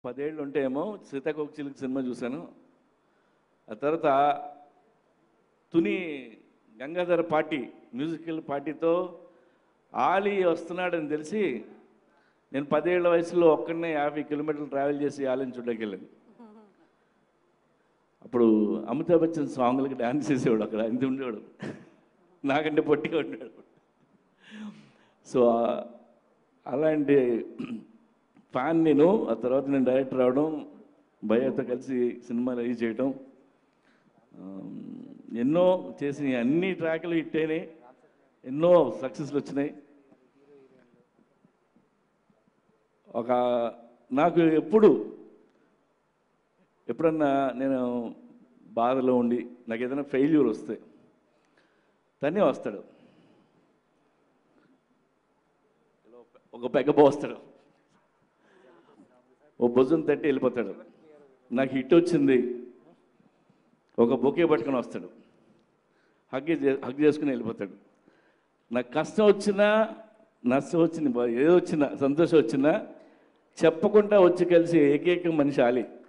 పదేళ్ళు ఉంటే ఏమో సీతాకోక చిలుక సినిమా చూశాను ఆ తర్వాత తుని గంగాధర పార్టీ మ్యూజికల్ పార్టీతో ఆలీ వస్తున్నాడని తెలిసి నేను పదేళ్ల వయసులో ఒక్కడనే యాభై కిలోమీటర్లు ట్రావెల్ చేసి ఆలీని చూడడానికి వెళ్ళాను అప్పుడు అమితాబ్ బచ్చన్ సాంగ్లకి డాన్స్ చేసేవాడు అక్కడ ఇంత ఉండేవాడు నాకంటే పొట్టిగా ఉండేవాడు సో ఆ- అలాంటి ఫ్యాన్ నేను ఆ తర్వాత నేను డైరెక్టర్ అవడం భయ్యతో కలిసి సినిమా రెడీ చేయడం ఆమ్, ఎన్నో చేసిన అన్ని ట్రాక్లు హిట్ అయినాయి ఎన్నో సక్సెస్లు వచ్చినాయి ఒక నాకు ఎప్పుడు ఎప్పుడన్నా నేను బాధలో ఉండి నాకు ఏదైనా ఫెయిల్యూర్ వస్తే తనే వస్తాడు ఒక పెగ్గ పోస్తాడు ఓ భుజం తట్టి వెళ్ళిపోతాడు నాకు హిట్ వచ్చింది ఒక బొకే పట్టుకొని వస్తాడు హగ్ చే- హగ్ చేసుకుని వెళ్ళిపోతాడు నాకు కష్టం వచ్చినా నష్టం వచ్చింది ఏదో వచ్చినా సంతోషం వచ్చినా చెప్పకుండా వచ్చి కలిసి ఏకైక మనిషి ఆలి